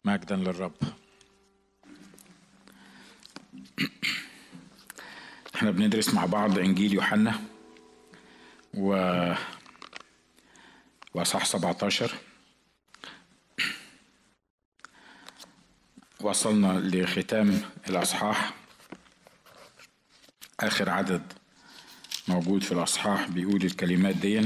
مجدا للرب احنا بندرس مع بعض انجيل يوحنا و واصح 17 وصلنا لختام الاصحاح اخر عدد موجود في الاصحاح بيقول الكلمات دي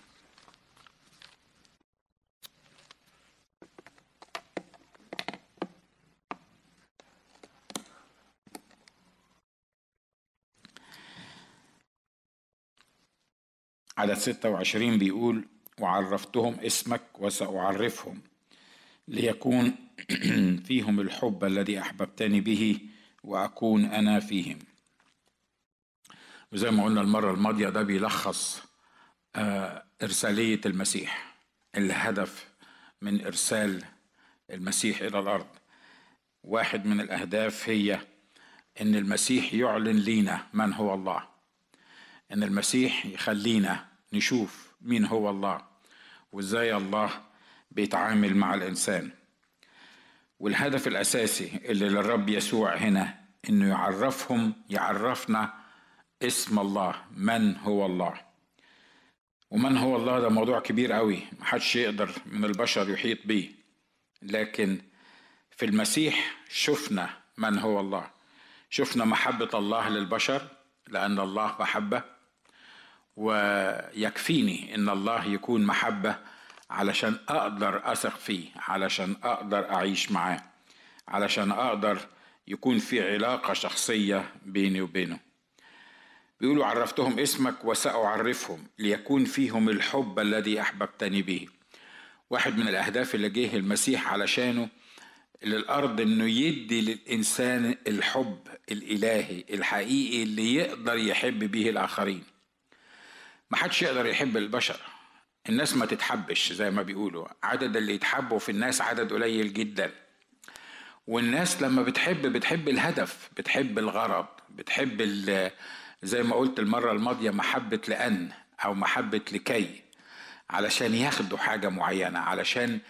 عدد 26 بيقول وعرفتهم اسمك وسأعرفهم ليكون فيهم الحب الذي أحببتني به وأكون أنا فيهم وزي ما قلنا المرة الماضية ده بيلخص إرسالية المسيح الهدف من إرسال المسيح إلى الأرض واحد من الأهداف هي إن المسيح يعلن لينا من هو الله إن المسيح يخلينا نشوف مين هو الله وإزاي الله بيتعامل مع الإنسان والهدف الأساسي اللي للرب يسوع هنا إنه يعرفهم يعرفنا اسم الله من هو الله ومن هو الله ده موضوع كبير قوي محدش يقدر من البشر يحيط بيه لكن في المسيح شفنا من هو الله شفنا محبة الله للبشر لأن الله محبة ويكفيني إن الله يكون محبة علشان أقدر أثق فيه علشان أقدر أعيش معاه علشان أقدر يكون في علاقة شخصية بيني وبينه بيقولوا عرفتهم اسمك وسأعرفهم ليكون فيهم الحب الذي أحببتني به واحد من الأهداف اللي جه المسيح علشانه للأرض إنه يدي للإنسان الحب الإلهي الحقيقي اللي يقدر يحب به الآخرين ما حدش يقدر يحب البشر الناس ما تتحبش زي ما بيقولوا عدد اللي يتحبوا في الناس عدد قليل جدا والناس لما بتحب بتحب الهدف بتحب الغرض بتحب زي ما قلت المرة الماضية محبة لأن أو محبة لكي علشان ياخدوا حاجة معينة علشان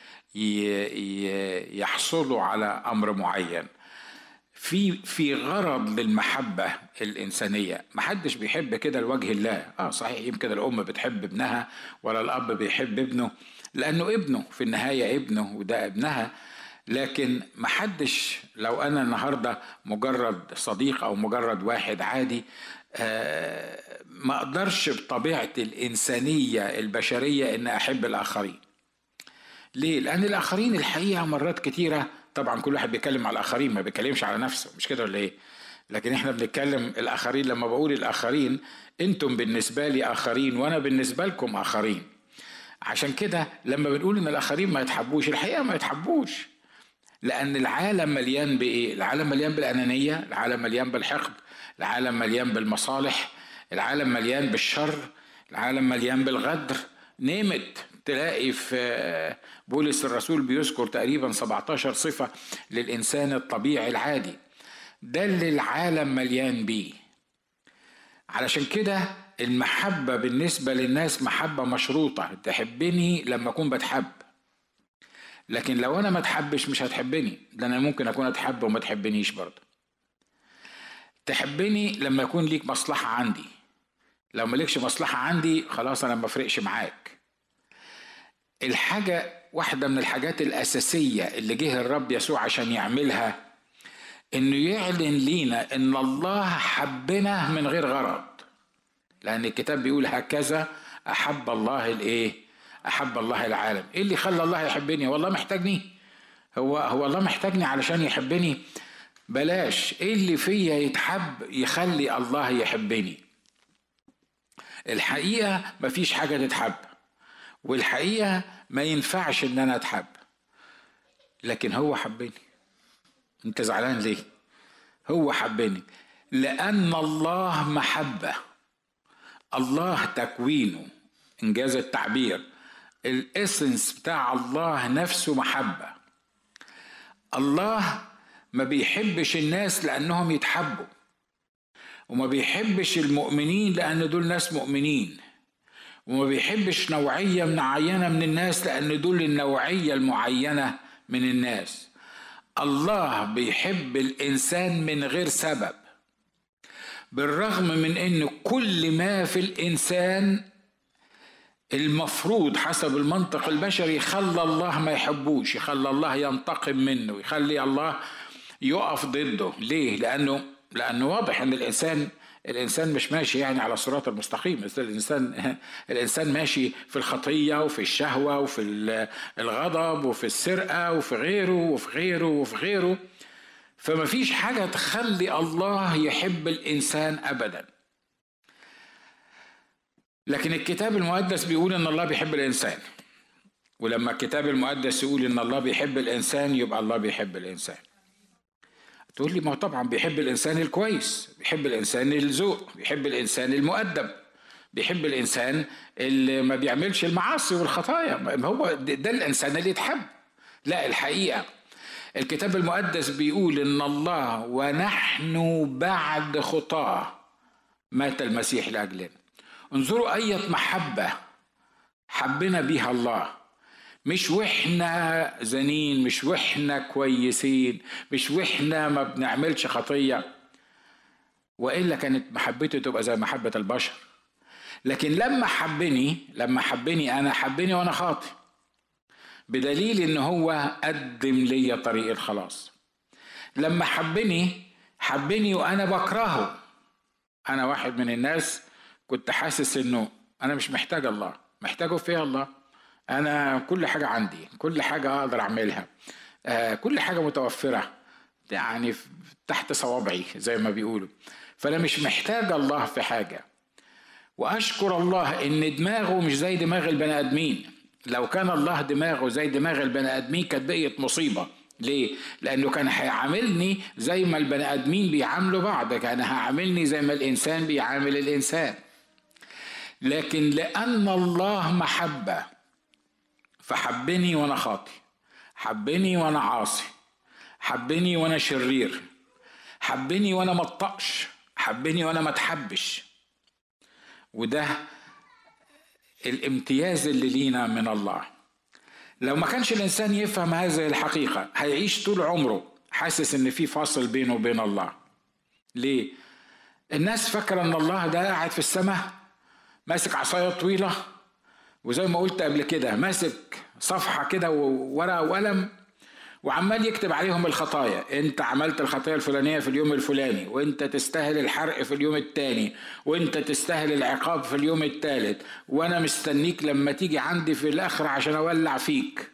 يحصلوا على أمر معين في في غرض للمحبة الإنسانية محدش بيحب كده لوجه الله آه صحيح يمكن الأم بتحب ابنها ولا الأب بيحب ابنه لأنه ابنه في النهاية ابنه وده ابنها لكن محدش لو أنا النهاردة مجرد صديق أو مجرد واحد عادي آه ما أقدرش بطبيعتي الإنسانية البشرية إن أحب الآخرين ليه؟ لأن الآخرين الحقيقة مرات كتيرة طبعا كل واحد بيتكلم على الاخرين ما بيتكلمش على نفسه مش كده ولا ايه لكن احنا بنتكلم الاخرين لما بقول الاخرين انتم بالنسبه لي اخرين وانا بالنسبه لكم اخرين عشان كده لما بنقول ان الاخرين ما يتحبوش الحقيقه ما يتحبوش لان العالم مليان بايه العالم مليان بالانانيه العالم مليان بالحقد العالم مليان بالمصالح العالم مليان بالشر العالم مليان بالغدر نيمت تلاقي في بولس الرسول بيذكر تقريبا 17 صفة للإنسان الطبيعي العادي ده اللي العالم مليان بيه علشان كده المحبة بالنسبة للناس محبة مشروطة تحبني لما أكون بتحب لكن لو أنا ما تحبش مش هتحبني ده أنا ممكن أكون أتحب وما تحبنيش برضه تحبني لما يكون ليك مصلحة عندي لو مالكش مصلحة عندي خلاص أنا ما بفرقش معاك الحاجة واحدة من الحاجات الأساسية اللي جه الرب يسوع عشان يعملها إنه يعلن لينا إن الله حبنا من غير غرض لأن الكتاب بيقول هكذا أحب الله الإيه؟ أحب الله العالم إيه اللي خلى الله يحبني؟ والله محتاجني؟ هو هو الله محتاجني علشان يحبني؟ بلاش إيه اللي فيا يتحب يخلي الله يحبني؟ الحقيقة مفيش حاجة تتحب والحقيقه ما ينفعش ان انا اتحب لكن هو حبني انت زعلان ليه هو حبني لان الله محبه الله تكوينه انجاز التعبير الاسنس بتاع الله نفسه محبه الله ما بيحبش الناس لانهم يتحبوا وما بيحبش المؤمنين لان دول ناس مؤمنين وما بيحبش نوعية معينة من الناس لأن دول النوعية المعينة من الناس الله بيحب الانسان من غير سبب بالرغم من ان كل ما في الانسان المفروض حسب المنطق البشري يخلى الله ما يحبوش يخلى الله ينتقم منه يخلي الله يقف ضده ليه لانه لانه واضح ان الانسان الانسان مش ماشي يعني على الصراط المستقيم الانسان الانسان ماشي في الخطيه وفي الشهوه وفي الغضب وفي السرقه وفي غيره وفي غيره وفي غيره فما فيش حاجه تخلي الله يحب الانسان ابدا لكن الكتاب المقدس بيقول ان الله بيحب الانسان ولما الكتاب المقدس يقول ان الله بيحب الانسان يبقى الله بيحب الانسان تقول لي ما هو طبعا بيحب الانسان الكويس بيحب الانسان الذوق بيحب الانسان المؤدب بيحب الانسان اللي ما بيعملش المعاصي والخطايا هو ده الانسان اللي يتحب لا الحقيقه الكتاب المقدس بيقول ان الله ونحن بعد خطاه مات المسيح لاجلنا انظروا اية محبة حبنا بيها الله مش واحنا زنين مش واحنا كويسين مش واحنا ما بنعملش خطية والا كانت محبته تبقى زي محبة البشر لكن لما حبني لما حبني انا حبني وانا خاطئ بدليل ان هو قدم لي طريق الخلاص لما حبني حبني وانا بكرهه انا واحد من الناس كنت حاسس انه انا مش محتاج الله محتاجه في الله انا كل حاجه عندي كل حاجه اقدر اعملها آه كل حاجه متوفره يعني تحت صوابعي زي ما بيقولوا فانا مش محتاج الله في حاجه واشكر الله ان دماغه مش زي دماغ البني ادمين لو كان الله دماغه زي دماغ البني ادمين كانت بقيت مصيبه ليه؟ لأنه كان هيعاملني زي ما البني آدمين بيعاملوا بعض، كان هيعاملني زي ما الإنسان بيعامل الإنسان. لكن لأن الله محبة فحبني وأنا خاطي حبني وأنا عاصي حبني وأنا شرير حبني وأنا مطقش حبني وأنا ما تحبش وده الامتياز اللي لينا من الله لو ما كانش الإنسان يفهم هذه الحقيقة هيعيش طول عمره حاسس إن في فاصل بينه وبين الله ليه؟ الناس فاكرة إن الله ده قاعد في السماء ماسك عصايه طويله وزي ما قلت قبل كده ماسك صفحه كده وورقه وقلم وعمال يكتب عليهم الخطايا انت عملت الخطايا الفلانيه في اليوم الفلاني وانت تستاهل الحرق في اليوم الثاني وانت تستاهل العقاب في اليوم الثالث وانا مستنيك لما تيجي عندي في الاخر عشان اولع فيك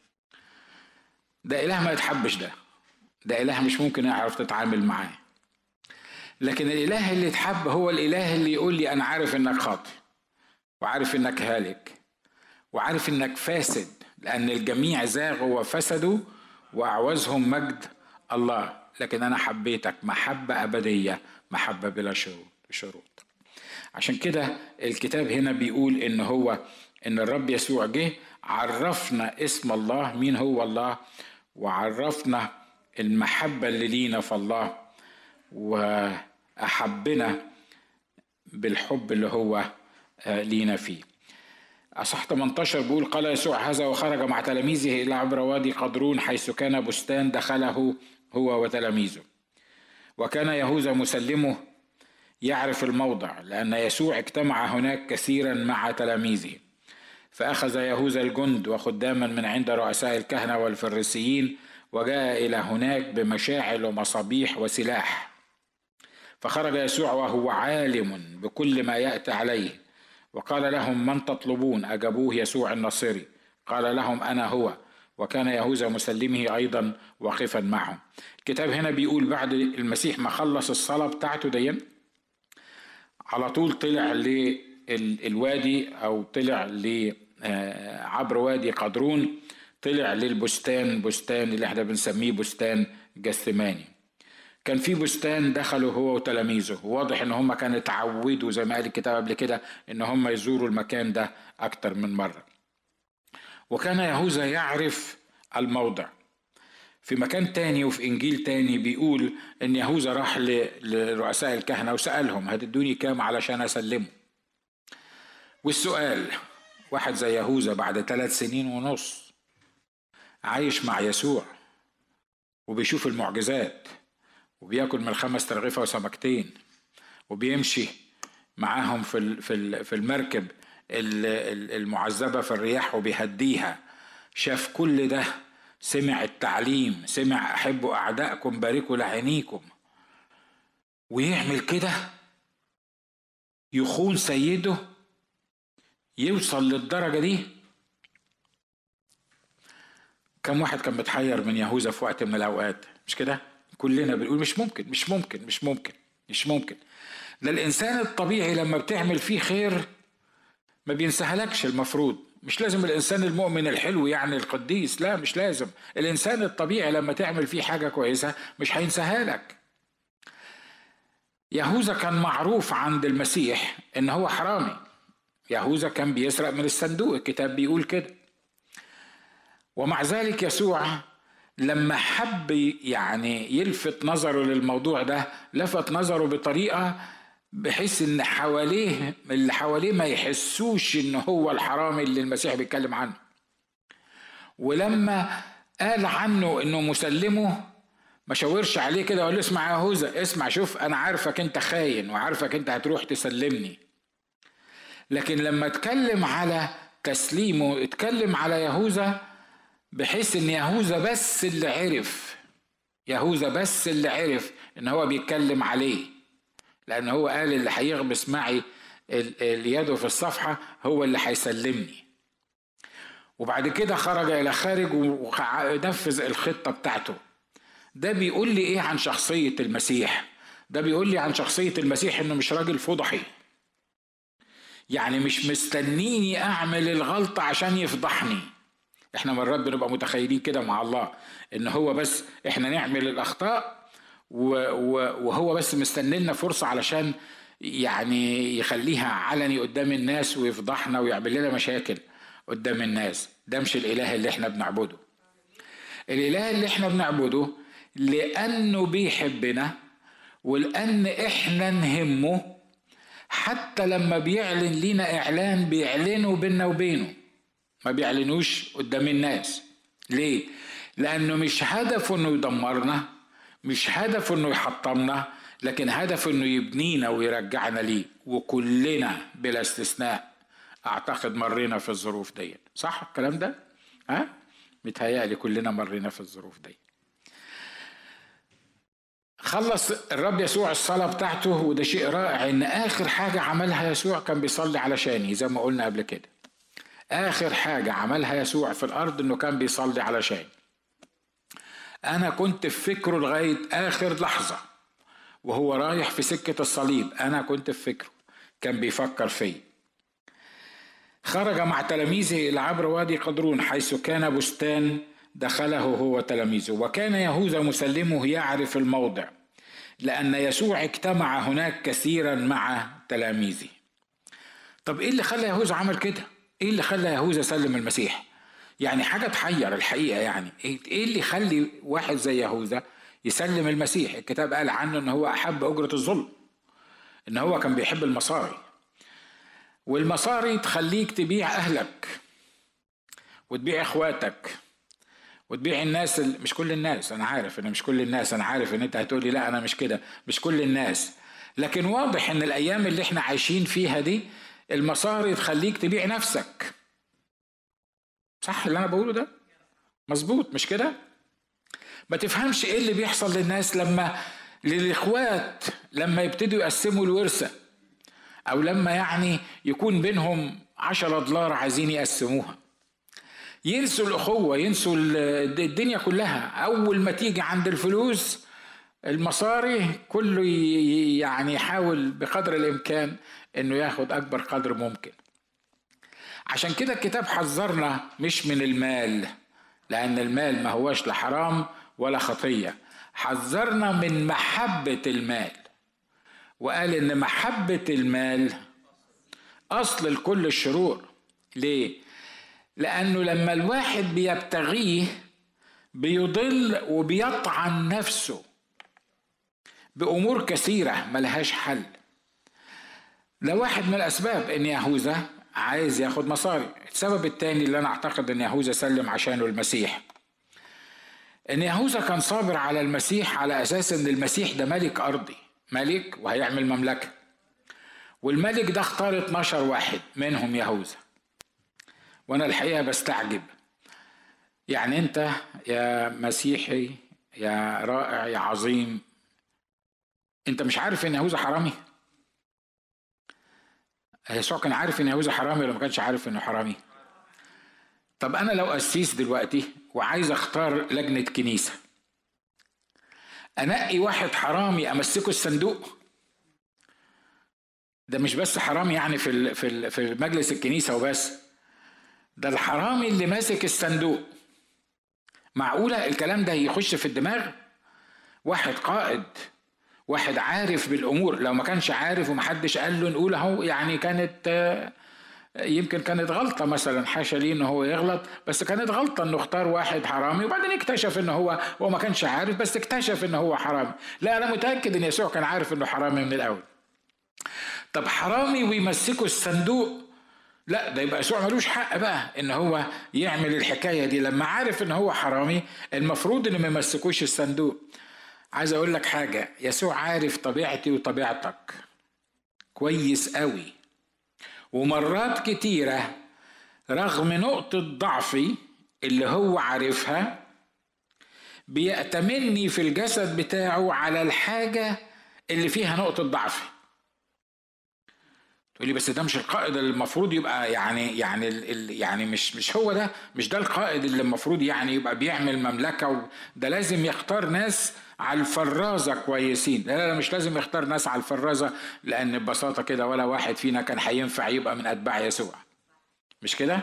ده اله ما يتحبش ده ده اله مش ممكن يعرف تتعامل معاه لكن الاله اللي يتحب هو الاله اللي يقول لي انا عارف انك خاطئ وعارف انك هالك وعارف انك فاسد لان الجميع زاغوا وفسدوا واعوزهم مجد الله لكن انا حبيتك محبه ابديه محبه بلا شروط عشان كده الكتاب هنا بيقول ان هو ان الرب يسوع جه عرفنا اسم الله مين هو الله وعرفنا المحبه اللي لينا في الله واحبنا بالحب اللي هو آه، لينا فيه أصح 18 بيقول قال يسوع هذا وخرج مع تلاميذه إلى عبر وادي قدرون حيث كان بستان دخله هو وتلاميذه وكان يهوذا مسلمه يعرف الموضع لأن يسوع اجتمع هناك كثيرا مع تلاميذه فأخذ يهوذا الجند وخداما من عند رؤساء الكهنة والفريسيين وجاء إلى هناك بمشاعل ومصابيح وسلاح فخرج يسوع وهو عالم بكل ما يأتي عليه وقال لهم من تطلبون أجابوه يسوع الناصري قال لهم أنا هو وكان يهوذا مسلمه أيضا واقفا معه الكتاب هنا بيقول بعد المسيح ما خلص الصلاة بتاعته دي على طول طلع للوادي أو طلع آه، عبر وادي قدرون طلع للبستان بستان اللي احنا بنسميه بستان جثماني كان في بستان دخلوا هو وتلاميذه واضح ان هم كانوا اتعودوا زي ما قال الكتاب قبل كده ان هم يزوروا المكان ده اكتر من مره وكان يهوذا يعرف الموضع في مكان تاني وفي انجيل تاني بيقول ان يهوذا راح لرؤساء الكهنه وسالهم هتدوني كام علشان اسلمه والسؤال واحد زي يهوذا بعد ثلاث سنين ونص عايش مع يسوع وبيشوف المعجزات وبياكل من خمس ترغيفة وسمكتين وبيمشي معاهم في في المركب المعذبة في الرياح وبيهديها شاف كل ده سمع التعليم سمع أحبوا أعدائكم باركوا لعينيكم ويعمل كده يخون سيده يوصل للدرجة دي كم واحد كان متحير من يهوذا في وقت من الأوقات مش كده كلنا بنقول مش ممكن مش ممكن مش ممكن مش ممكن ده الإنسان الطبيعي لما بتعمل فيه خير ما بينسهلكش المفروض مش لازم الانسان المؤمن الحلو يعني القديس لا مش لازم الانسان الطبيعي لما تعمل فيه حاجه كويسه مش هينساها لك يهوذا كان معروف عند المسيح ان هو حرامي يهوذا كان بيسرق من الصندوق الكتاب بيقول كده ومع ذلك يسوع لما حب يعني يلفت نظره للموضوع ده لفت نظره بطريقه بحيث ان حواليه اللي حواليه ما يحسوش ان هو الحرامي اللي المسيح بيتكلم عنه ولما قال عنه انه مسلمه ما شاورش عليه كده وقال له اسمع يا هوذا اسمع شوف انا عارفك انت خاين وعارفك انت هتروح تسلمني لكن لما اتكلم على تسليمه اتكلم على يهوذا بحيث ان يهوذا بس اللي عرف يهوذا بس اللي عرف ان هو بيتكلم عليه لأن هو قال اللي هيغمس معي اليد في الصفحة هو اللي هيسلمني وبعد كده خرج إلى خارج ونفذ الخطة بتاعته ده بيقول لي إيه عن شخصية المسيح ده بيقول لي عن شخصية المسيح إنه مش راجل فضحي يعني مش مستنيني أعمل الغلطة عشان يفضحني احنا مرات بنبقى متخيلين كده مع الله ان هو بس احنا نعمل الاخطاء وهو بس مستنينا فرصة علشان يعني يخليها علني قدام الناس ويفضحنا ويعمل لنا مشاكل قدام الناس ده مش الإله اللي احنا بنعبده الإله اللي احنا بنعبده لأنه بيحبنا ولأن احنا نهمه حتى لما بيعلن لينا إعلان بيعلنه بيننا وبينه ما بيعلنوش قدام الناس ليه؟ لأنه مش هدفه إنه يدمرنا مش هدفه انه يحطمنا لكن هدفه انه يبنينا ويرجعنا ليه وكلنا بلا استثناء اعتقد مرينا في الظروف دي صح الكلام ده ها متهيألي كلنا مرينا في الظروف دي خلص الرب يسوع الصلاة بتاعته وده شيء رائع ان اخر حاجة عملها يسوع كان بيصلي علشاني زي ما قلنا قبل كده اخر حاجة عملها يسوع في الارض انه كان بيصلي علشاني أنا كنت في فكره لغاية آخر لحظة وهو رايح في سكة الصليب أنا كنت في فكره كان بيفكر فيا خرج مع تلاميذه إلى عبر وادي قدرون حيث كان بستان دخله هو تلاميذه وكان يهوذا مسلمه يعرف الموضع لأن يسوع اجتمع هناك كثيرا مع تلاميذه طب إيه اللي خلى يهوذا عمل كده؟ إيه اللي خلى يهوذا سلم المسيح؟ يعني حاجه تحير الحقيقه يعني ايه اللي يخلي واحد زي يهوذا يسلم المسيح الكتاب قال عنه ان هو احب اجره الظلم ان هو كان بيحب المصاري والمصاري تخليك تبيع اهلك وتبيع اخواتك وتبيع الناس مش كل الناس انا عارف ان مش كل الناس انا عارف ان انت هتقولي لا انا مش كده مش كل الناس لكن واضح ان الايام اللي احنا عايشين فيها دي المصاري تخليك تبيع نفسك صح اللي انا بقوله ده مظبوط مش كده ما تفهمش ايه اللي بيحصل للناس لما للاخوات لما يبتدوا يقسموا الورثه او لما يعني يكون بينهم عشرة دولار عايزين يقسموها ينسوا الاخوه ينسوا الدنيا كلها اول ما تيجي عند الفلوس المصاري كله يعني يحاول بقدر الامكان انه ياخد اكبر قدر ممكن عشان كده الكتاب حذرنا مش من المال لأن المال ما هوش لا حرام ولا خطية حذرنا من محبة المال وقال إن محبة المال أصل لكل الشرور ليه؟ لأنه لما الواحد بيبتغيه بيضل وبيطعن نفسه بأمور كثيرة ملهاش حل ده واحد من الأسباب إن يهوذا عايز ياخد مصاري السبب الثاني اللي انا اعتقد ان يهوذا سلم عشانه المسيح ان يهوذا كان صابر على المسيح على اساس ان المسيح ده ملك ارضي ملك وهيعمل مملكه والملك ده اختار 12 واحد منهم يهوذا وانا الحقيقه بستعجب يعني انت يا مسيحي يا رائع يا عظيم انت مش عارف ان يهوذا حرامي يسوع كان عارف ان يهوذا حرامي ولا ما كانش عارف انه حرامي طب انا لو قسيس دلوقتي وعايز اختار لجنه كنيسه انقي واحد حرامي امسكه الصندوق ده مش بس حرامي يعني في في في مجلس الكنيسه وبس ده الحرامي اللي ماسك الصندوق معقوله الكلام ده يخش في الدماغ واحد قائد واحد عارف بالامور لو ما كانش عارف ومحدش قال له نقول اهو يعني كانت يمكن كانت غلطه مثلا حاشا ليه ان هو يغلط بس كانت غلطه انه اختار واحد حرامي وبعدين اكتشف ان هو هو ما كانش عارف بس اكتشف ان هو حرامي لا انا متاكد ان يسوع كان عارف انه حرامي من الاول طب حرامي ويمسكوا الصندوق لا ده يبقى يسوع ملوش حق بقى ان هو يعمل الحكايه دي لما عارف ان هو حرامي المفروض ان ما يمسكوش الصندوق عايز اقول لك حاجه يسوع عارف طبيعتي وطبيعتك كويس قوي ومرات كتيره رغم نقطه ضعفي اللي هو عارفها بيأتمني في الجسد بتاعه على الحاجه اللي فيها نقطه ضعفي تقول لي بس ده مش القائد اللي المفروض يبقى يعني يعني ال يعني مش مش هو ده مش ده القائد اللي المفروض يعني يبقى بيعمل مملكه ده لازم يختار ناس على الفرازه كويسين لا لا مش لازم يختار ناس على الفرازه لان ببساطه كده ولا واحد فينا كان هينفع يبقى من اتباع يسوع مش كده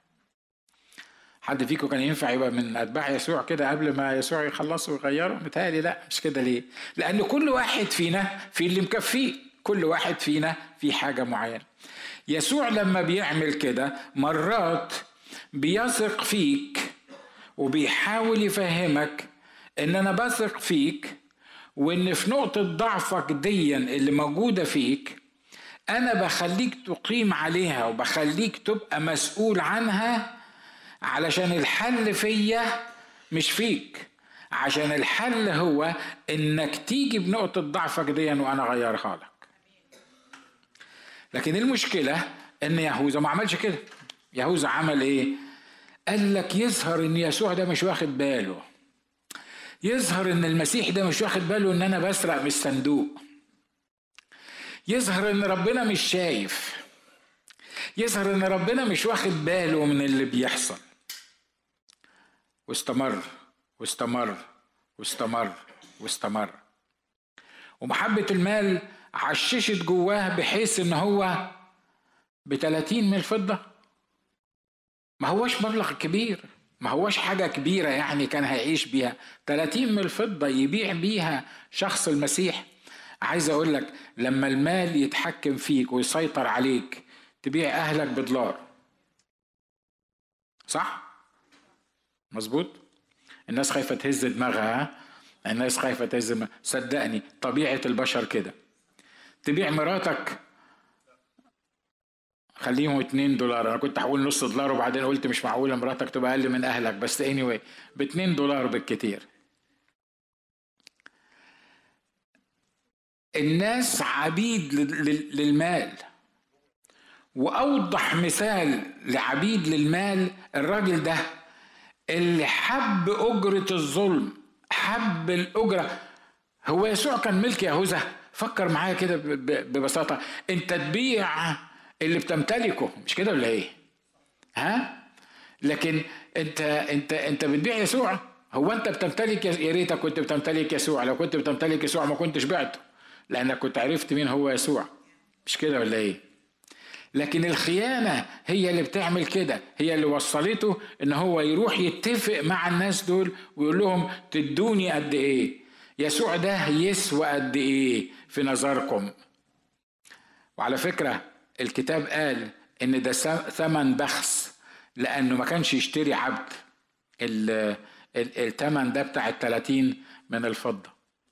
حد فيكم كان ينفع يبقى من اتباع يسوع كده قبل ما يسوع يخلصه ويغيره متهيألي لا مش كده ليه لان كل واحد فينا في اللي مكفيه كل واحد فينا في حاجة معينة يسوع لما بيعمل كده مرات بيثق فيك وبيحاول يفهمك ان انا بثق فيك وان في نقطة ضعفك ديا اللي موجودة فيك انا بخليك تقيم عليها وبخليك تبقى مسؤول عنها علشان الحل فيا مش فيك عشان الحل هو انك تيجي بنقطة ضعفك ديا وانا اغيرها لك لكن المشكلة ان يهوذا ما عملش كده يهوذا عمل ايه قال لك يظهر ان يسوع ده مش واخد باله يظهر ان المسيح ده مش واخد باله ان انا بسرق من الصندوق يظهر ان ربنا مش شايف يظهر ان ربنا مش واخد باله من اللي بيحصل واستمر واستمر واستمر واستمر ومحبة المال عششت جواه بحيث ان هو ب 30 من الفضة ما هوش مبلغ كبير ما هوش حاجة كبيرة يعني كان هيعيش بيها 30 من الفضة يبيع بيها شخص المسيح عايز اقول لك لما المال يتحكم فيك ويسيطر عليك تبيع اهلك بدولار صح مظبوط الناس خايفة تهز دماغها الناس خايفة تهز دماغها صدقني طبيعة البشر كده تبيع مراتك خليهم 2 دولار انا كنت هقول نص دولار وبعدين قلت مش معقوله مراتك تبقى اقل من اهلك بس اني anyway ب 2 دولار بالكتير الناس عبيد للمال واوضح مثال لعبيد للمال الراجل ده اللي حب اجره الظلم حب الاجره هو يسوع كان ملك يهوذا فكر معايا كده ببساطة انت تبيع اللي بتمتلكه مش كده ولا ايه ها لكن انت انت انت بتبيع يسوع هو انت بتمتلك يا ريتك كنت بتمتلك يسوع لو كنت بتمتلك يسوع ما كنتش بعته لانك كنت عرفت مين هو يسوع مش كده ولا ايه لكن الخيانه هي اللي بتعمل كده هي اللي وصلته ان هو يروح يتفق مع الناس دول ويقول لهم تدوني قد ايه يسوع ده يسوى قد ايه في نظركم وعلى فكره الكتاب قال ان ده ثمن بخس لانه ما كانش يشتري عبد الثمن ده بتاع ال 30 من الفضه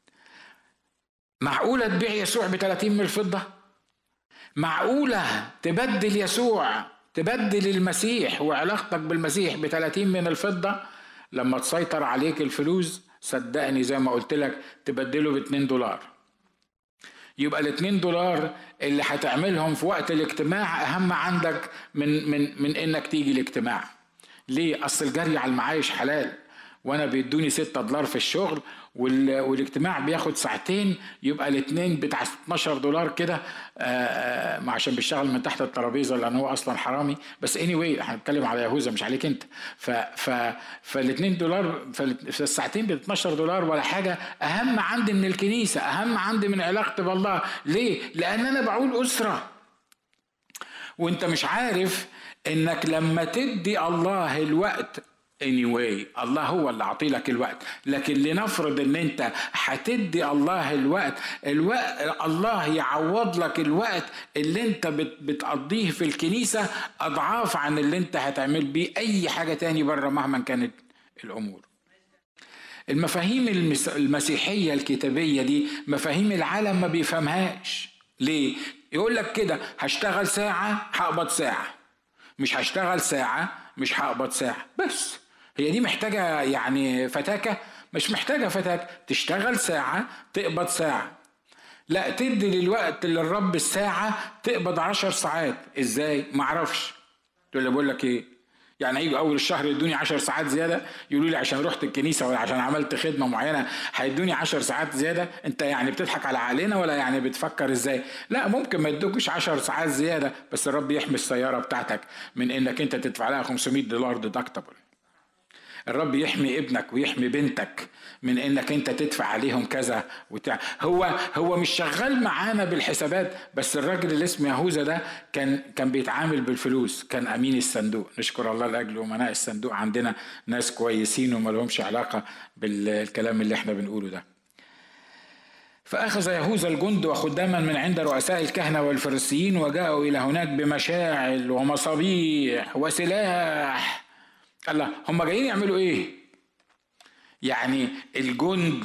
معقوله تبيع يسوع ب 30 من الفضه معقوله تبدل يسوع تبدل المسيح وعلاقتك بالمسيح ب 30 من الفضه لما تسيطر عليك الفلوس صدقني زي ما قلت لك تبدله ب 2 دولار يبقى ال 2 دولار اللي هتعملهم في وقت الاجتماع اهم عندك من من من انك تيجي الاجتماع ليه اصل الجري على المعايش حلال وانا بيدوني 6 دولار في الشغل والاجتماع بياخد ساعتين يبقى الاثنين بتاع 12 دولار كده آه، آه، عشان بيشتغل من تحت الترابيزه لان هو اصلا حرامي بس اني anyway احنا بنتكلم على يهوذا مش عليك انت ف ف فالاثنين دولار في الساعتين ب 12 دولار ولا حاجه اهم عندي من الكنيسه اهم عندي من علاقتي بالله ليه؟ لان انا بعول اسره وانت مش عارف انك لما تدي الله الوقت anyway الله هو اللي عطيلك الوقت لكن لنفرض ان انت هتدي الله الوقت الوقت الله يعوض لك الوقت اللي انت بتقضيه في الكنيسة اضعاف عن اللي انت هتعمل بيه اي حاجة تاني بره مهما كانت الامور المفاهيم المسيحية الكتابية دي مفاهيم العالم ما بيفهمهاش ليه يقول لك كده هشتغل ساعة هقبض ساعة مش هشتغل ساعة مش هقبض ساعة بس هي دي محتاجة يعني فتاكة مش محتاجة فتاكة تشتغل ساعة تقبض ساعة لا تدي للوقت للرب الساعة تقبض عشر ساعات ازاي معرفش تقول لي بقول لك ايه يعني هيجوا اول الشهر يدوني 10 ساعات زياده يقولوا لي عشان رحت الكنيسه ولا عشان عملت خدمه معينه هيدوني 10 ساعات زياده انت يعني بتضحك على عقلنا ولا يعني بتفكر ازاي لا ممكن ما يدوكش 10 ساعات زياده بس الرب يحمي السياره بتاعتك من انك انت تدفع لها 500 دولار ديدكتبل الرب يحمي ابنك ويحمي بنتك من انك انت تدفع عليهم كذا وتع... هو هو مش شغال معانا بالحسابات بس الراجل اللي اسمه يهوذا ده كان كان بيتعامل بالفلوس كان امين الصندوق نشكر الله لاجل امناء الصندوق عندنا ناس كويسين وما لهمش علاقه بالكلام اللي احنا بنقوله ده فأخذ يهوذا الجند وخداما من عند رؤساء الكهنة والفريسيين وجاءوا إلى هناك بمشاعل ومصابيح وسلاح الله هم جايين يعملوا ايه يعني الجند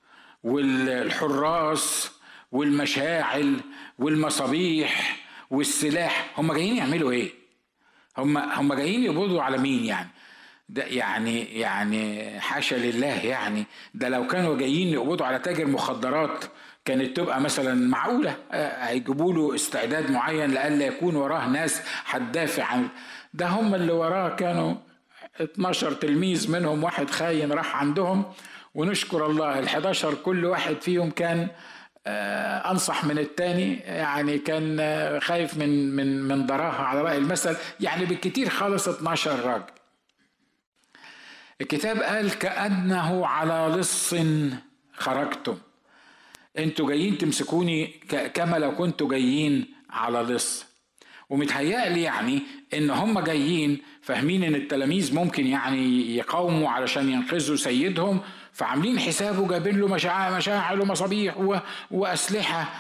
والحراس والمشاعل والمصابيح والسلاح هم جايين يعملوا ايه هم هم جايين يقبضوا على مين يعني ده يعني يعني حاشا لله يعني ده لو كانوا جايين يقبضوا على تاجر مخدرات كانت تبقى مثلا معقوله آه، هيجيبوا له استعداد معين لئلا يكون وراه ناس هتدافع عن ده هم اللي وراه كانوا 12 تلميذ منهم واحد خاين راح عندهم ونشكر الله ال 11 كل واحد فيهم كان آه، انصح من التاني يعني كان آه، خايف من من من ضراها على راي المثل يعني بالكتير خالص 12 راجل الكتاب قال كانه على لص خرجتم انتوا جايين تمسكوني كما لو كنتوا جايين على لص ومتهيألي يعني ان هم جايين فاهمين ان التلاميذ ممكن يعني يقاوموا علشان ينقذوا سيدهم فعاملين حسابه جايبين له مشاعل, مشاعل ومصابيح واسلحه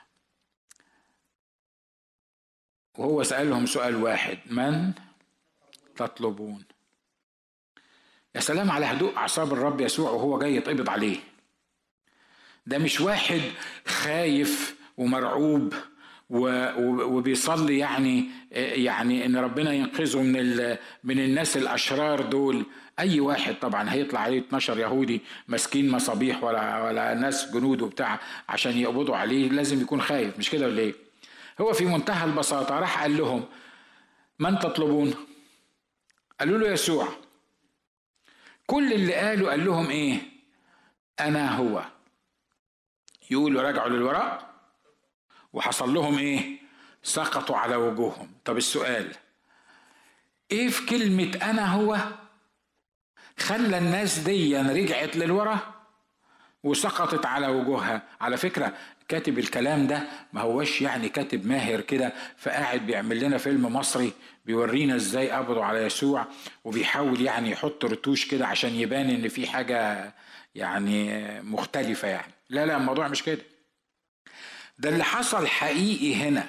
وهو سالهم سؤال واحد من تطلبون يا سلام على هدوء اعصاب الرب يسوع وهو جاي يتقبض عليه ده مش واحد خايف ومرعوب وبيصلي يعني يعني ان ربنا ينقذه من من الناس الاشرار دول اي واحد طبعا هيطلع عليه 12 يهودي ماسكين مصابيح ولا ولا ناس جنود وبتاع عشان يقبضوا عليه لازم يكون خايف مش كده ولا ايه؟ هو في منتهى البساطه راح قال لهم من تطلبون؟ قالوا له يسوع كل اللي قالوا قال لهم ايه؟ انا هو يقولوا رجعوا للوراء وحصل لهم ايه سقطوا على وجوههم طب السؤال ايه في كلمة انا هو خلى الناس دي رجعت للورا وسقطت على وجوهها على فكرة كاتب الكلام ده ما هوش يعني كاتب ماهر كده فقاعد بيعمل لنا فيلم مصري بيورينا ازاي قبضوا على يسوع وبيحاول يعني يحط رتوش كده عشان يبان ان في حاجة يعني مختلفة يعني لا لا الموضوع مش كده ده اللي حصل حقيقي هنا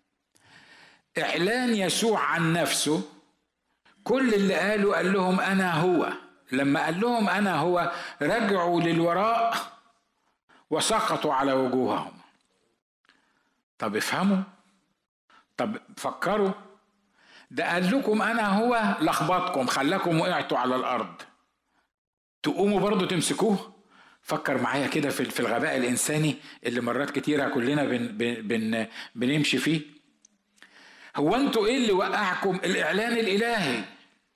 اعلان يسوع عن نفسه كل اللي قالوا قال لهم انا هو لما قال لهم انا هو رجعوا للوراء وسقطوا على وجوههم طب افهموا طب فكروا ده قال لكم انا هو لخبطكم خلاكم وقعتوا على الارض تقوموا برضه تمسكوه فكر معايا كده في في الغباء الانساني اللي مرات كتيره كلنا بن بن بنمشي فيه هو انتوا ايه اللي وقعكم الاعلان الالهي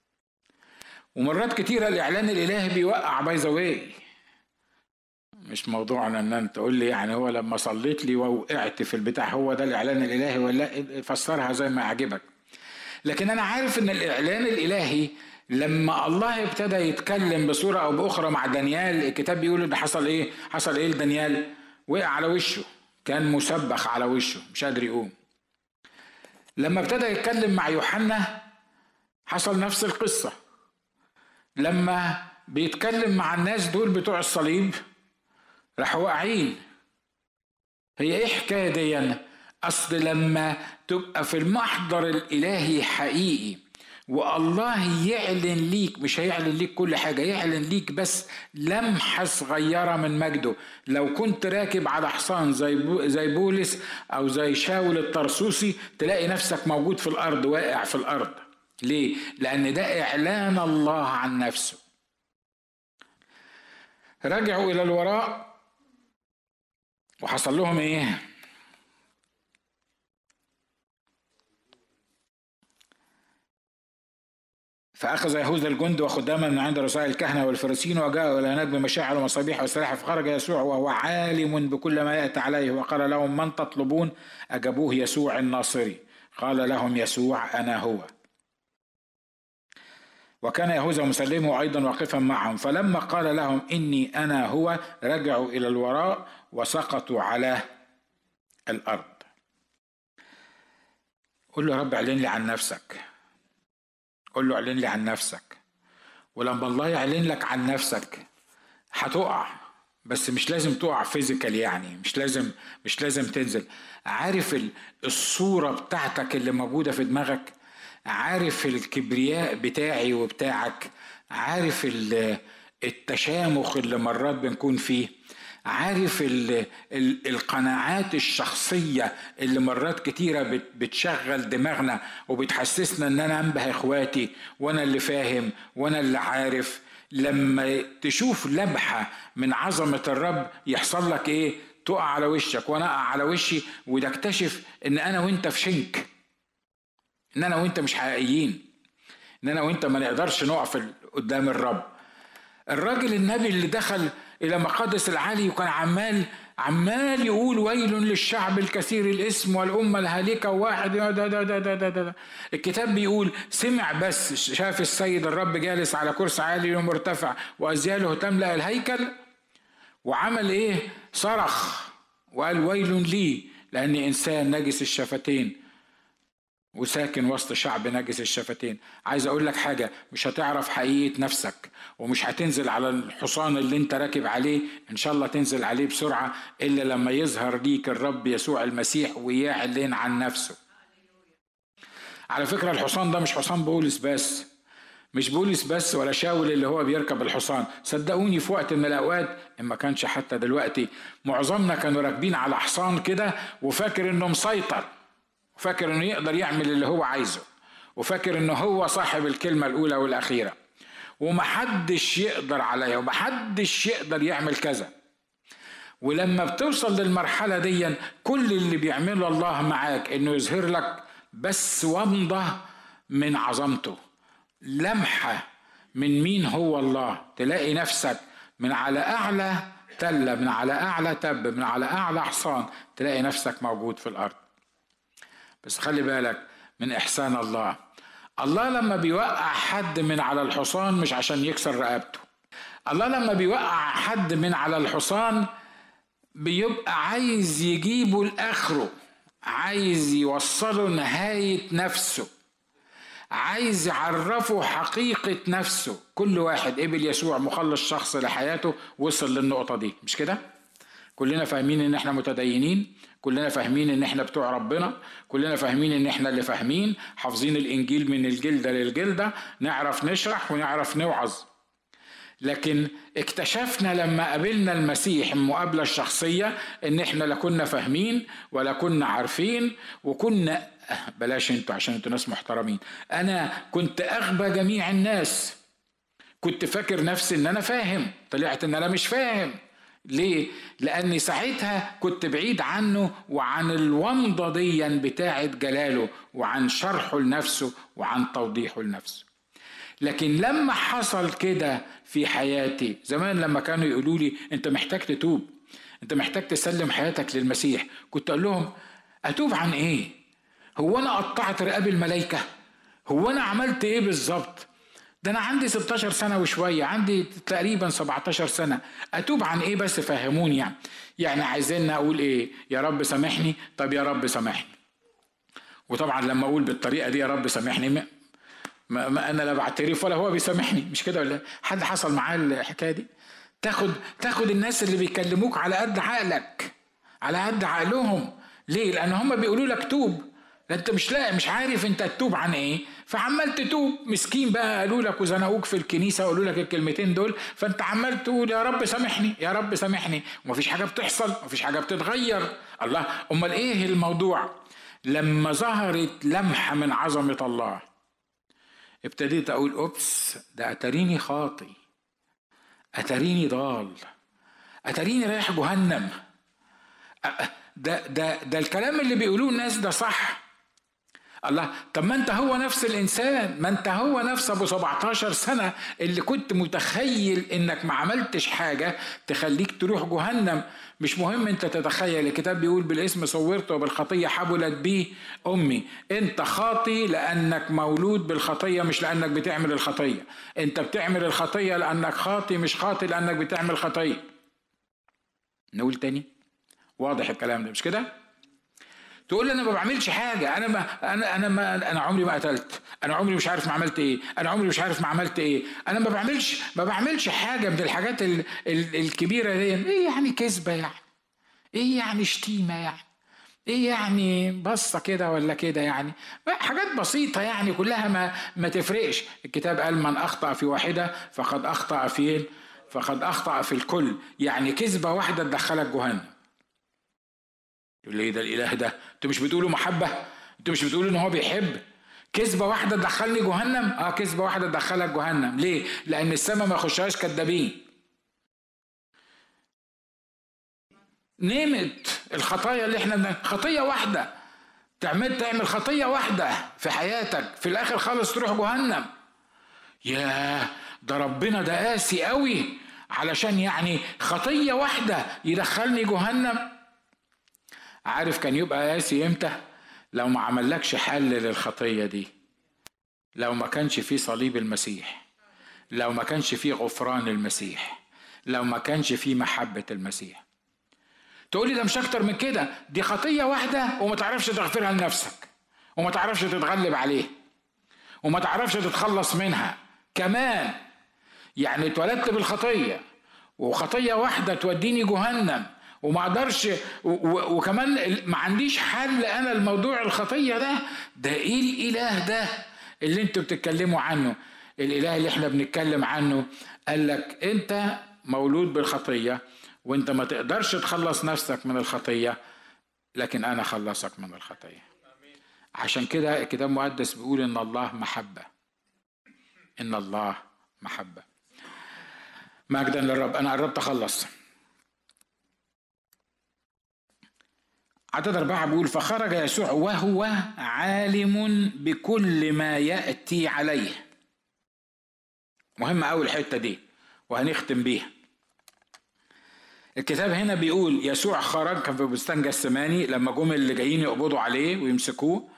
ومرات كتيره الاعلان الالهي بيوقع باي ذا مش موضوعنا ان انت تقول لي يعني هو لما صليت لي ووقعت في البتاع هو ده الاعلان الالهي ولا فسرها زي ما يعجبك لكن انا عارف ان الاعلان الالهي لما الله ابتدى يتكلم بصوره او باخرى مع دانيال الكتاب بيقول ان حصل ايه حصل ايه لدانيال وقع على وشه كان مسبخ على وشه مش قادر يقوم لما ابتدى يتكلم مع يوحنا حصل نفس القصه لما بيتكلم مع الناس دول بتوع الصليب راحوا واقعين هي ايه حكايه دي اصل لما تبقى في المحضر الالهي حقيقي والله يعلن ليك مش هيعلن ليك كل حاجه يعلن ليك بس لمحه صغيره من مجده لو كنت راكب على حصان زي زي بولس او زي شاول الطرسوسي تلاقي نفسك موجود في الارض واقع في الارض ليه لان ده اعلان الله عن نفسه رجعوا الى الوراء وحصل لهم ايه فأخذ يهوذا الجند وخداما من عند رؤساء الكهنة والفريسيين وجاءوا إلى هناك بمشاعر ومصابيح وسلاح فخرج يسوع وهو عالم بكل ما يأتي عليه وقال لهم من تطلبون أجابوه يسوع الناصري قال لهم يسوع أنا هو وكان يهوذا مسلمه أيضا واقفا معهم فلما قال لهم إني أنا هو رجعوا إلى الوراء وسقطوا على الأرض قل له رب اعلن لي عن نفسك قل له اعلن لي عن نفسك ولما الله يعلن لك عن نفسك هتقع بس مش لازم تقع فيزيكال يعني مش لازم مش لازم تنزل عارف الصورة بتاعتك اللي موجودة في دماغك عارف الكبرياء بتاعي وبتاعك عارف التشامخ اللي مرات بنكون فيه عارف ال ال القناعات الشخصية اللي مرات كتيرة بتشغل دماغنا وبتحسسنا ان انا انبه اخواتي وانا اللي فاهم وانا اللي عارف لما تشوف لمحة من عظمة الرب يحصل لك ايه تقع على وشك وانا اقع على وشي وتكتشف ان انا وانت في شنك ان انا وانت مش حقيقيين ان انا وانت ما نقدرش نقف قدام الرب الراجل النبي اللي دخل الى مقدس العالي وكان عمال عمال يقول ويل للشعب الكثير الاسم والأمة الهالكة وواحد ده ده ده ده ده ده. الكتاب بيقول سمع بس شاف السيد الرب جالس على كرسي عالي ومرتفع وأزياله تملأ الهيكل وعمل إيه؟ صرخ وقال ويل لي لأني إنسان نجس الشفتين وساكن وسط شعب نجس الشفتين عايز اقول لك حاجه مش هتعرف حقيقه نفسك ومش هتنزل على الحصان اللي انت راكب عليه ان شاء الله تنزل عليه بسرعه الا لما يظهر ليك الرب يسوع المسيح ويعلن عن نفسه على فكره الحصان ده مش حصان بولس بس مش بولس بس ولا شاول اللي هو بيركب الحصان صدقوني في وقت من الاوقات ان ما كانش حتى دلوقتي معظمنا كانوا راكبين على حصان كده وفاكر انه مسيطر وفاكر انه يقدر يعمل اللي هو عايزه وفاكر انه هو صاحب الكلمه الاولى والاخيره ومحدش يقدر عليها ومحدش يقدر يعمل كذا ولما بتوصل للمرحله دي كل اللي بيعمله الله معاك انه يظهر لك بس ومضه من عظمته لمحه من مين هو الله تلاقي نفسك من على اعلى تله من على اعلى تب من على اعلى حصان تلاقي نفسك موجود في الارض بس خلي بالك من إحسان الله الله لما بيوقع حد من على الحصان مش عشان يكسر رقبته الله لما بيوقع حد من على الحصان بيبقى عايز يجيبه لآخره عايز يوصله نهاية نفسه عايز يعرفه حقيقة نفسه كل واحد قبل يسوع مخلص شخص لحياته وصل للنقطة دي مش كده؟ كلنا فاهمين ان احنا متدينين كلنا فاهمين ان احنا بتوع ربنا كلنا فاهمين ان احنا اللي فاهمين حافظين الانجيل من الجلده للجلده نعرف نشرح ونعرف نوعظ لكن اكتشفنا لما قابلنا المسيح المقابله الشخصيه ان احنا لا كنا فاهمين ولا كنا عارفين وكنا بلاش انتوا عشان انتوا ناس محترمين انا كنت اغبى جميع الناس كنت فاكر نفسي ان انا فاهم طلعت ان انا مش فاهم ليه؟ لأني ساعتها كنت بعيد عنه وعن الومضة ديا بتاعة جلاله وعن شرحه لنفسه وعن توضيحه لنفسه لكن لما حصل كده في حياتي زمان لما كانوا يقولوا لي انت محتاج تتوب انت محتاج تسلم حياتك للمسيح كنت اقول لهم اتوب عن ايه هو انا قطعت رقاب الملائكه هو انا عملت ايه بالظبط ده انا عندي 16 سنه وشويه عندي تقريبا 17 سنه اتوب عن ايه بس فهموني يعني يعني عايزين اقول ايه يا رب سامحني طب يا رب سامحني وطبعا لما اقول بالطريقه دي يا رب سامحني ما, ما انا لا بعترف ولا هو بيسامحني مش كده ولا حد حصل معاه الحكايه دي تاخد تاخد الناس اللي بيكلموك على قد عقلك على قد عقلهم ليه لان هم بيقولوا لك توب انت مش لاقي مش عارف انت تتوب عن ايه فعمال تتوب مسكين بقى قالوا لك وزنقوك في الكنيسه وقالوا لك الكلمتين دول فانت عمال تقول يا رب سامحني يا رب سامحني ومفيش حاجه بتحصل مفيش حاجه بتتغير الله امال ايه الموضوع لما ظهرت لمحه من عظمه الله ابتديت اقول اوبس ده اتريني خاطي اتريني ضال اتريني رايح جهنم ده ده ده الكلام اللي بيقولوه الناس ده صح الله طب ما انت هو نفس الانسان ما انت هو نفس ابو 17 سنه اللي كنت متخيل انك ما عملتش حاجه تخليك تروح جهنم مش مهم انت تتخيل الكتاب بيقول بالاسم صورت وبالخطيه حبلت بي امي انت خاطي لانك مولود بالخطيه مش لانك بتعمل الخطيه انت بتعمل الخطيه لانك خاطي مش خاطي لانك بتعمل خطيه نقول تاني واضح الكلام ده مش كده تقول لي انا ما بعملش حاجه انا ما انا انا ما انا عمري ما قتلت انا عمري مش عارف ما عملت ايه انا عمري مش عارف ما عملت ايه انا ما بعملش ما بعملش حاجه من الحاجات ال ال الكبيره دي ايه يعني كذبه يعني ايه يعني شتيمه يعني ايه يعني بصه كده ولا كده يعني حاجات بسيطه يعني كلها ما ما تفرقش الكتاب قال من اخطا في واحده فقد اخطا في فقد اخطا في الكل يعني كذبه واحده تدخلك جهنم يقول لي ايه ده الاله ده انتوا مش بتقولوا محبه انتوا مش بتقولوا ان هو بيحب كذبه واحده تدخلني جهنم اه كذبه واحده تدخلك جهنم ليه لان السماء ما يخشهاش كدابين نمت الخطايا اللي احنا خطيه واحده تعمل تعمل خطيه واحده في حياتك في الاخر خالص تروح جهنم ياه ده ربنا ده قاسي قوي علشان يعني خطيه واحده يدخلني جهنم عارف كان يبقى قاسي امتى لو ما عملكش حل للخطيه دي لو ما كانش في صليب المسيح لو ما كانش في غفران المسيح لو ما كانش في محبه المسيح تقولي ده مش اكتر من كده دي خطيه واحده وما تعرفش تغفرها لنفسك وما تعرفش تتغلب عليه وما تعرفش تتخلص منها كمان يعني اتولدت بالخطيه وخطيه واحده توديني جهنم وما اقدرش وكمان ما عنديش حل انا الموضوع الخطيه ده ده ايه الاله ده اللي انتوا بتتكلموا عنه الاله اللي احنا بنتكلم عنه قال لك انت مولود بالخطيه وانت ما تقدرش تخلص نفسك من الخطيه لكن انا خلصك من الخطيه عشان كده الكتاب المقدس بيقول ان الله محبه ان الله محبه مجدا للرب انا قربت اخلص عدد أربعة بيقول فخرج يسوع وهو عالم بكل ما يأتي عليه مهم أوي الحتة دي وهنختم بيها الكتاب هنا بيقول يسوع خرج كان في بستان جسماني لما جم اللي جايين يقبضوا عليه ويمسكوه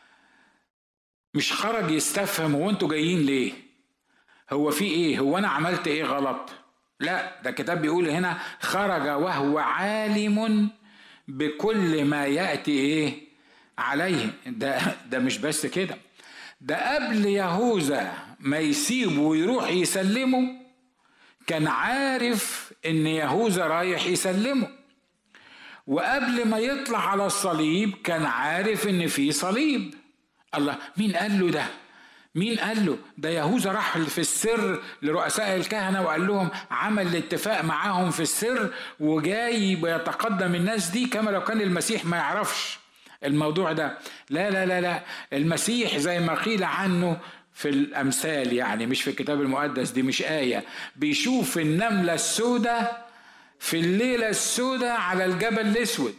مش خرج يستفهم هو انتوا جايين ليه هو في ايه هو انا عملت ايه غلط لا ده الكتاب بيقول هنا خرج وهو عالم بكل ما ياتي ايه عليه ده ده مش بس كده ده قبل يهوذا ما يسيبه ويروح يسلمه كان عارف ان يهوذا رايح يسلمه وقبل ما يطلع على الصليب كان عارف ان في صليب الله مين قال له ده مين قال له ده يهوذا راح في السر لرؤساء الكهنه وقال لهم عمل الاتفاق معاهم في السر وجاي بيتقدم الناس دي كما لو كان المسيح ما يعرفش الموضوع ده لا لا لا لا المسيح زي ما قيل عنه في الأمثال يعني مش في الكتاب المقدس دي مش آية بيشوف النملة السوداء في الليلة السوداء على الجبل الأسود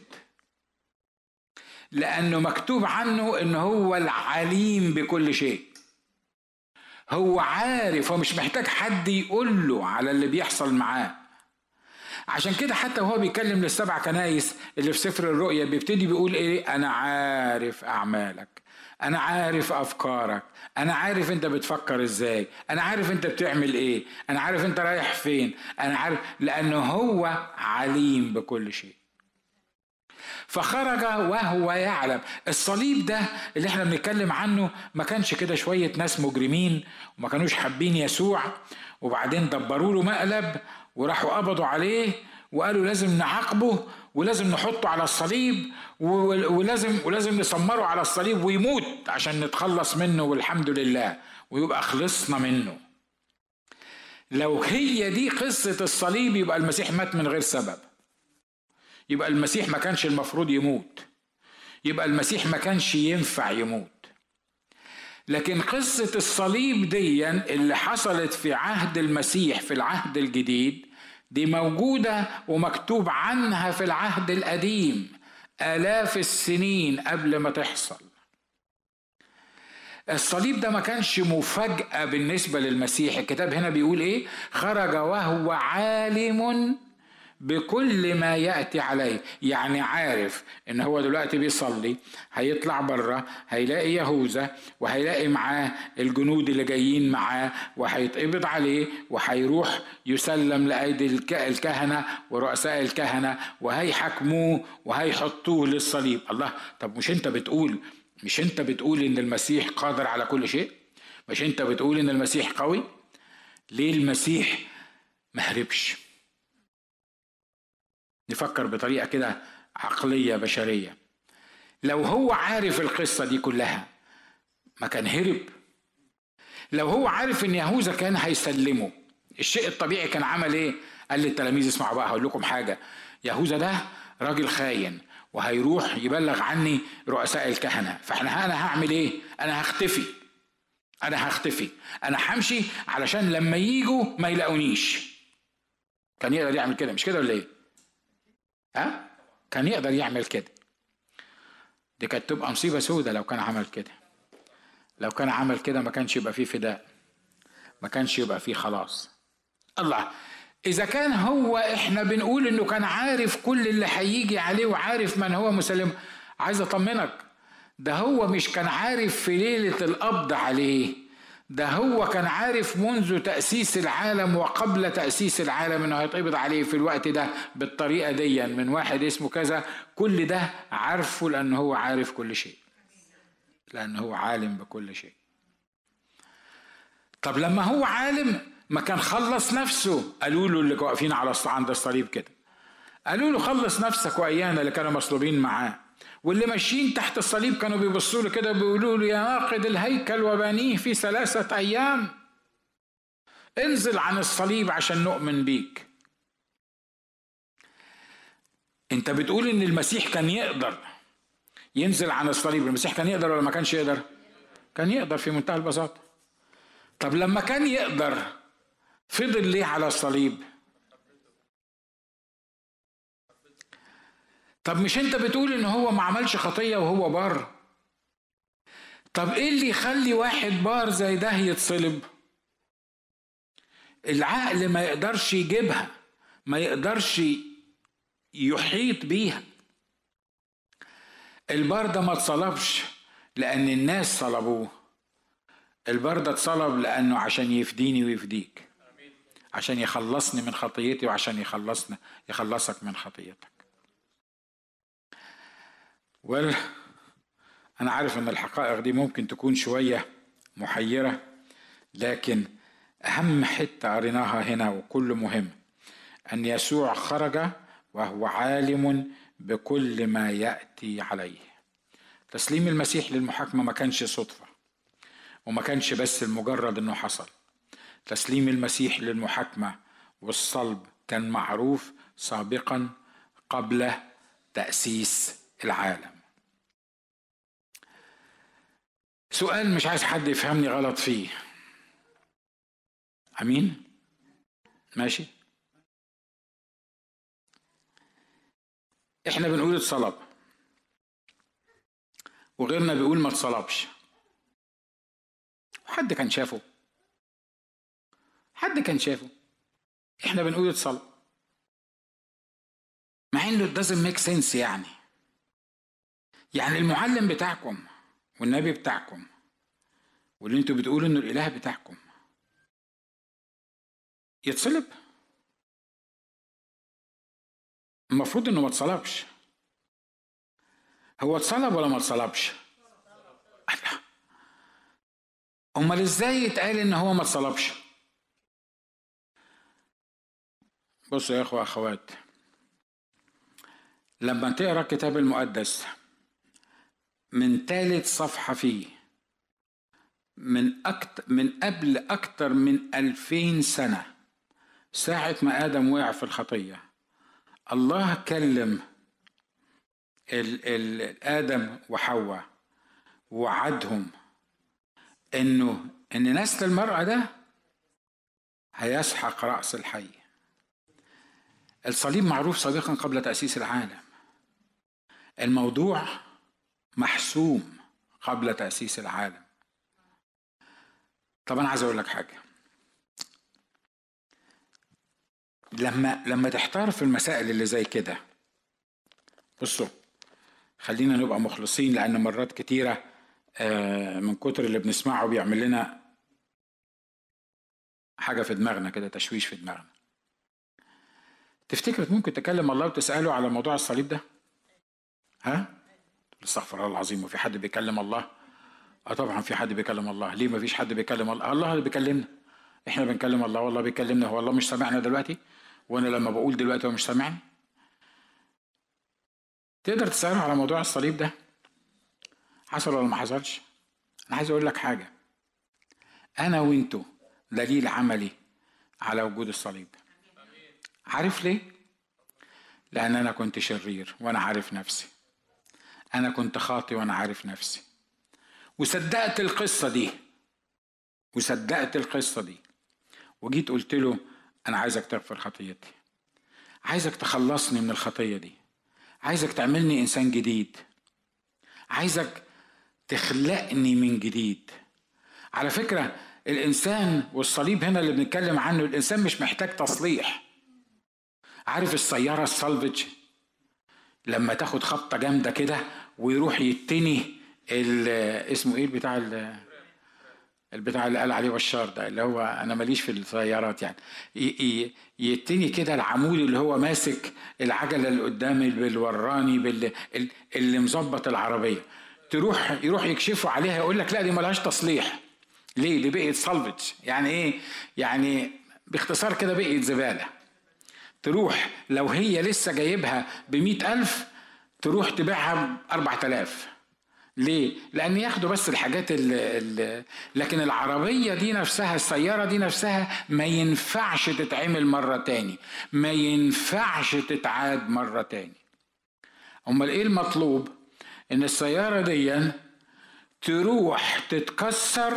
لأنه مكتوب عنه إن هو العليم بكل شيء هو عارف هو مش محتاج حد يقول له على اللي بيحصل معاه عشان كده حتى وهو بيتكلم للسبع كنايس اللي في سفر الرؤيا بيبتدي بيقول ايه انا عارف اعمالك انا عارف افكارك انا عارف انت بتفكر ازاي انا عارف انت بتعمل ايه انا عارف انت رايح فين انا عارف لانه هو عليم بكل شيء فخرج وهو يعلم الصليب ده اللي احنا بنتكلم عنه ما كانش كده شوية ناس مجرمين وما كانوش حابين يسوع وبعدين دبروا له مقلب وراحوا قبضوا عليه وقالوا لازم نعاقبه ولازم نحطه على الصليب ولازم ولازم نسمره على الصليب ويموت عشان نتخلص منه والحمد لله ويبقى خلصنا منه لو هي دي قصة الصليب يبقى المسيح مات من غير سبب يبقى المسيح ما كانش المفروض يموت يبقى المسيح ما كانش ينفع يموت لكن قصة الصليب دي اللي حصلت في عهد المسيح في العهد الجديد دي موجودة ومكتوب عنها في العهد القديم آلاف السنين قبل ما تحصل الصليب ده ما كانش مفاجأة بالنسبة للمسيح الكتاب هنا بيقول ايه خرج وهو عالم بكل ما ياتي عليه يعني عارف ان هو دلوقتي بيصلي هيطلع بره هيلاقي يهوذا وهيلاقي معاه الجنود اللي جايين معاه وهيتقبض عليه وهيروح يسلم لايدي الكهنه ورؤساء الكهنه وهيحاكموه وهيحطوه للصليب الله طب مش انت بتقول مش انت بتقول ان المسيح قادر على كل شيء مش انت بتقول ان المسيح قوي ليه المسيح ما هربش نفكر بطريقه كده عقليه بشريه لو هو عارف القصه دي كلها ما كان هرب لو هو عارف ان يهوذا كان هيسلمه الشيء الطبيعي كان عمل ايه قال للتلاميذ اسمعوا بقى هقول لكم حاجه يهوذا ده راجل خاين وهيروح يبلغ عني رؤساء الكهنه فاحنا انا هعمل ايه انا هختفي انا هختفي انا همشي علشان لما يجوا ما يلاقونيش كان يقدر يعمل كده مش كده ولا ايه ها كان يقدر يعمل كده دي كانت تبقى مصيبه سودة لو كان عمل كده لو كان عمل كده ما كانش يبقى فيه فداء ما كانش يبقى فيه خلاص الله إذا كان هو إحنا بنقول إنه كان عارف كل اللي هيجي عليه وعارف من هو مسلم عايز أطمنك ده هو مش كان عارف في ليلة القبض عليه ده هو كان عارف منذ تأسيس العالم وقبل تأسيس العالم انه هيتقبض عليه في الوقت ده بالطريقة دي من واحد اسمه كذا كل ده عارفه لأنه هو عارف كل شيء لأنه هو عالم بكل شيء طب لما هو عالم ما كان خلص نفسه قالوا له اللي واقفين على عند الصليب كده قالوا له خلص نفسك وايانا اللي كانوا مصلوبين معاه واللي ماشيين تحت الصليب كانوا بيبصوا له كده بيقولوا له يا ناقد الهيكل وبنيه في ثلاثة أيام انزل عن الصليب عشان نؤمن بيك انت بتقول ان المسيح كان يقدر ينزل عن الصليب المسيح كان يقدر ولا ما كانش يقدر كان يقدر في منتهى البساطة طب لما كان يقدر فضل ليه على الصليب طب مش انت بتقول ان هو ما عملش خطيه وهو بار طب ايه اللي يخلي واحد بار زي ده يتصلب العقل ما يقدرش يجيبها ما يقدرش يحيط بيها البار ده ما اتصلبش لان الناس صلبوه البار ده اتصلب لانه عشان يفديني ويفديك عشان يخلصني من خطيتي وعشان يخلصنا يخلصك من خطيتك ويل أنا عارف إن الحقائق دي ممكن تكون شوية محيرة لكن أهم حتة قريناها هنا وكل مهم أن يسوع خرج وهو عالم بكل ما يأتي عليه تسليم المسيح للمحاكمة ما كانش صدفة وما كانش بس المجرد انه حصل تسليم المسيح للمحاكمة والصلب كان معروف سابقا قبل تأسيس العالم سؤال مش عايز حد يفهمني غلط فيه امين ماشي احنا بنقول اتصلب وغيرنا بيقول ما اتصلبش حد كان شافه حد كان شافه احنا بنقول اتصلب مع انه doesn't make sense يعني يعني المعلم بتاعكم والنبي بتاعكم واللي انتوا بتقولوا انه الاله بتاعكم يتصلب المفروض انه ما اتصلبش هو اتصلب ولا ما اتصلبش امال ازاي يتقال ان هو ما اتصلبش بصوا يا اخوة اخوات لما تقرا الكتاب المقدس من ثالث صفحة فيه من أكتر من قبل أكتر من ألفين سنة ساعة ما آدم وقع في الخطية الله كلم ال ال آدم وحواء وعدهم إنه إن نسل المرأة ده هيسحق رأس الحي الصليب معروف سابقا قبل تأسيس العالم الموضوع محسوم قبل تأسيس العالم طب أنا عايز أقول لك حاجة لما لما تحتار في المسائل اللي زي كده بصوا خلينا نبقى مخلصين لأن مرات كتيرة آه، من كتر اللي بنسمعه بيعمل لنا حاجة في دماغنا كده تشويش في دماغنا تفتكر ممكن تكلم الله وتسأله على موضوع الصليب ده؟ ها؟ استغفر الله العظيم وفي حد بيكلم الله؟ اه طبعا في حد بيكلم الله، ليه ما فيش حد بيكلم الله؟ الله اللي بيكلمنا. احنا بنكلم الله والله بيكلمنا هو الله مش سامعنا دلوقتي؟ وانا لما بقول دلوقتي هو مش سامعني؟ تقدر تسأله على موضوع الصليب ده؟ حصل ولا ما حصلش؟ انا عايز اقول لك حاجة. انا وانتو دليل عملي على وجود الصليب. عارف ليه؟ لأن أنا كنت شرير وأنا عارف نفسي أنا كنت خاطي وأنا عارف نفسي وصدقت القصة دي وصدقت القصة دي وجيت قلت له أنا عايزك تغفر خطيتي عايزك تخلصني من الخطية دي عايزك تعملني إنسان جديد عايزك تخلقني من جديد على فكرة الإنسان والصليب هنا اللي بنتكلم عنه الإنسان مش محتاج تصليح عارف السيارة السالفج لما تاخد خبطة جامدة كده ويروح يتني اسمه ايه بتاع البتاع اللي قال عليه بشار ده اللي هو انا ماليش في السيارات يعني يتني كده العمود اللي هو ماسك العجله اللي قدام بالوراني بال اللي مظبط العربيه تروح يروح يكشفوا عليها يقول لك لا دي ملهاش تصليح ليه دي بقيت سالفج يعني ايه يعني باختصار كده بقيت زباله تروح لو هي لسه جايبها بمئة ألف تروح تبيعها بأربعة آلاف ليه؟ لأن ياخدوا بس الحاجات اللي لكن العربية دي نفسها السيارة دي نفسها ما ينفعش تتعمل مرة تاني ما ينفعش تتعاد مرة تاني أمال إيه المطلوب؟ إن السيارة دي تروح تتكسر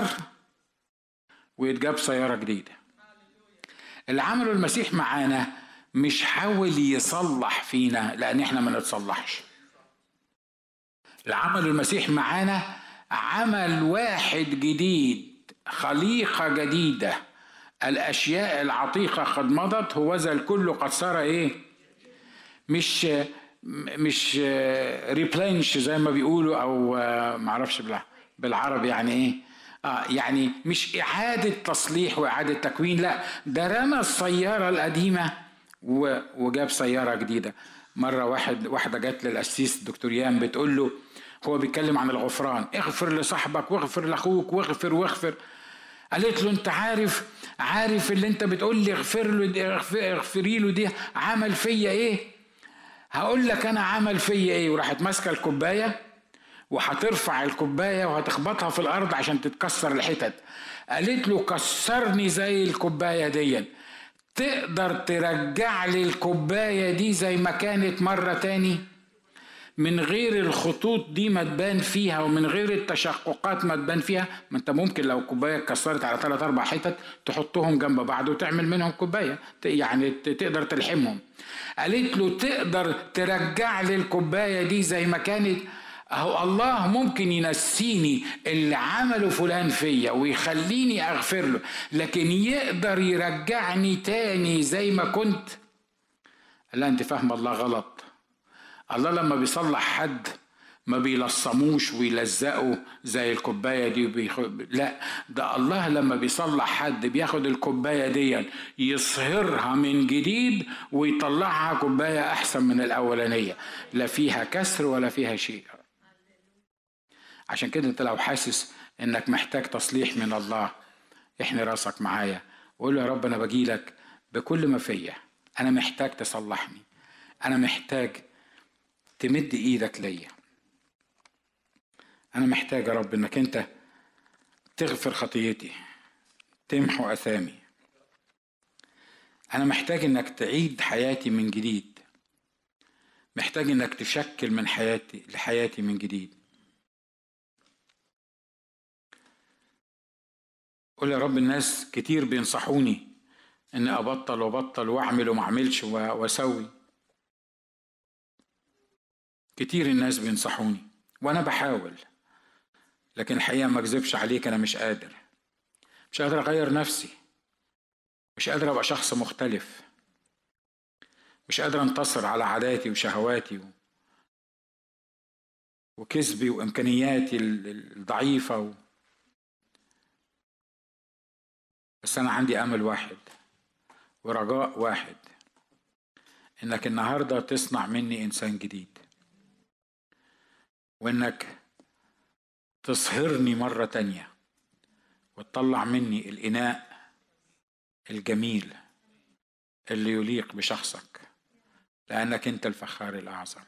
ويتجاب سيارة جديدة اللي عمله المسيح معانا مش حاول يصلح فينا لان احنا ما نتصلحش العمل المسيح معانا عمل واحد جديد خليقه جديده الاشياء العتيقه قد مضت هو ذا الكل قد صار ايه مش مش ريبلانش زي ما بيقولوا او معرفش بالعربي يعني ايه آه يعني مش إعادة تصليح وإعادة تكوين لا ده رمى السيارة القديمة وجاب سياره جديده مره واحد واحده جت للقسيس دكتور يام بتقول له هو بيتكلم عن الغفران اغفر لصاحبك واغفر لاخوك واغفر واغفر قالت له انت عارف عارف اللي انت بتقول لي اغفر له اغفري له دي عمل فيا ايه هقول لك انا عمل فيا ايه وراحت ماسكه الكوبايه وهترفع الكوبايه وهتخبطها في الارض عشان تتكسر الحتت قالت له كسرني زي الكوبايه دي تقدر ترجع لي الكوباية دي زي ما كانت مرة تاني من غير الخطوط دي ما تبان فيها ومن غير التشققات ما تبان فيها ما انت ممكن لو كوبايه اتكسرت على ثلاث اربع حتت تحطهم جنب بعض وتعمل منهم كوبايه يعني تقدر تلحمهم قالت له تقدر ترجع لي الكوبايه دي زي ما كانت اهو الله ممكن ينسيني اللي عمله فلان فيا ويخليني اغفر له لكن يقدر يرجعني تاني زي ما كنت لا انت فاهمه الله غلط الله لما بيصلح حد ما بيلصموش ويلزقوا زي الكوباية دي وبيخ... لا ده الله لما بيصلح حد بياخد الكوباية دي يصهرها من جديد ويطلعها كوباية أحسن من الأولانية لا فيها كسر ولا فيها شيء عشان كده انت لو حاسس انك محتاج تصليح من الله احني راسك معايا وقول له يا رب انا بجيلك بكل ما فيا انا محتاج تصلحني انا محتاج تمد ايدك ليا انا محتاج يا رب انك انت تغفر خطيتي تمحو اثامي انا محتاج انك تعيد حياتي من جديد محتاج انك تشكل من حياتي لحياتي من جديد قول يا رب الناس كتير بينصحوني اني ابطل وابطل واعمل وما اعملش واسوي كتير الناس بينصحوني وانا بحاول لكن الحقيقه ما اكذبش عليك انا مش قادر مش قادر اغير نفسي مش قادر ابقى شخص مختلف مش قادر انتصر على عاداتي وشهواتي وكذبي وامكانياتي الضعيفه و... بس انا عندي امل واحد ورجاء واحد انك النهارده تصنع مني انسان جديد وانك تصهرني مرة تانية وتطلع مني الإناء الجميل اللي يليق بشخصك لأنك أنت الفخار الأعظم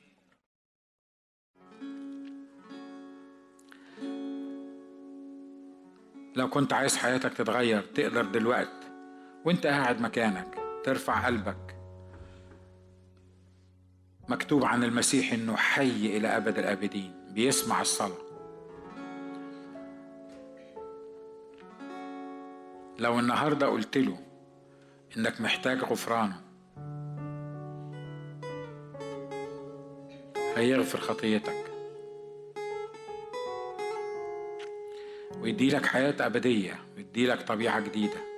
لو كنت عايز حياتك تتغير تقدر دلوقت وانت قاعد مكانك ترفع قلبك مكتوب عن المسيح انه حي الى ابد الابدين بيسمع الصلاه لو النهارده قلت له انك محتاج غفرانه هيغفر خطيتك ويديلك حياة أبدية ويديلك طبيعة جديدة